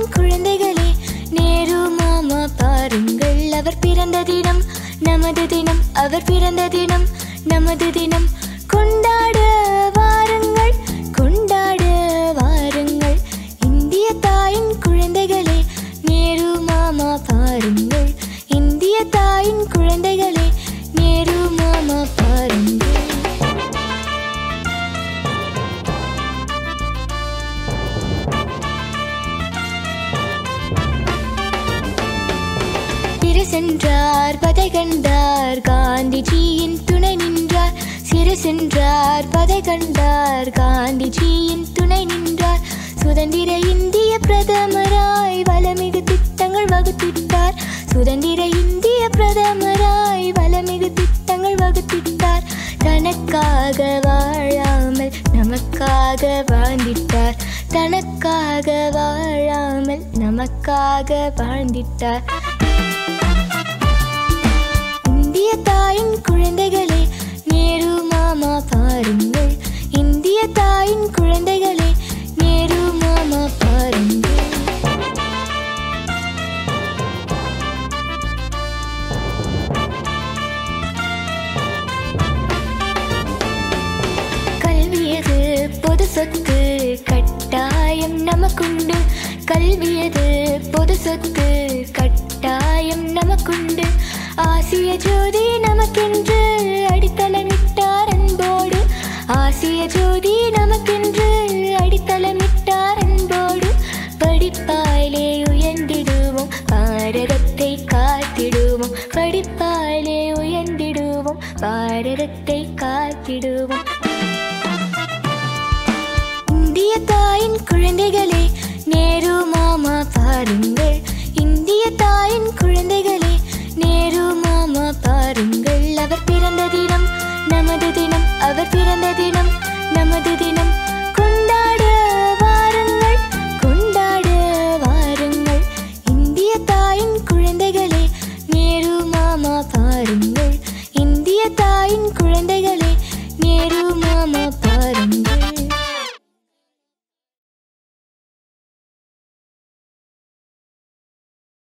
குழந்தைகளே நேரு மாமா பாருங்கள் அவர் பிறந்த தினம் நமது தினம் அவர் பிறந்த தினம் நமது தினம் கொண்டாட வாருங்கள் கொண்டாட வாருங்கள் இந்திய தாயின் குழந்தைகளே நேரு மாமா பாருங்கள் இந்திய தாயின் குழந்தைகளே நேரு மாமா பாருங்கள் சிறு சென்றார் பதை கண்டார் காந்திஜியின் துணை நின்றார் சிறு சென்றார் பதை கண்டார் காந்திஜியின் துணை நின்றார் சுதந்திர இந்திய பிரதமராய் வளமிகு திட்டங்கள் வகுத்திட்டார் சுதந்திர இந்திய பிரதமராய் வளமிகு திட்டங்கள் வகுத்திட்டார் தனக்காக வாழாமல் நமக்காக வாழ்ந்திட்டார் தனக்காக வாழாமல் நமக்காக வாழ்ந்திட்டார் இந்திய தாயின் குழந்தைகளே நேரு மாமா பாருங்கள் இந்திய தாயின் குழந்தைகளே நேரு மாமா பாருங்கள் கல்வியது பொது சொத்து கட்டாயம் நமக்குண்டு கல்வியது பொது சொத்து கட்டாயம் நமக்குண்டு ஆசிய ஜோதி நமக்கென்று அடித்தளமிட்டார் அன்போடு ஆசிய ஜோதி நமக்கென்று அடித்தளமிட்டார் அன்போடு படிப்பாலே உயர்ந்திடுவோம் பாரதத்தை காத்திடுவோம் படிப்பாலே உயர்ந்திடுவோம் பாரதத்தை காத்திடுவோம் இந்திய தாயின் குழந்தைகளே நேரு மாமா பாருங்கள் இந்திய தாயின் குழந்தைகளே நேரு மாமா பாருங்கள் அவர் பிறந்த தினம் நமது தினம் அவர் பிறந்த தினம் நமது தினம் கொண்டாட வாருங்கள் கொண்டாட வாருங்கள் இந்திய தாயின் குழந்தைகளே நேரு மாமா பாருங்கள் இந்திய தாயின் குழந்தைகளே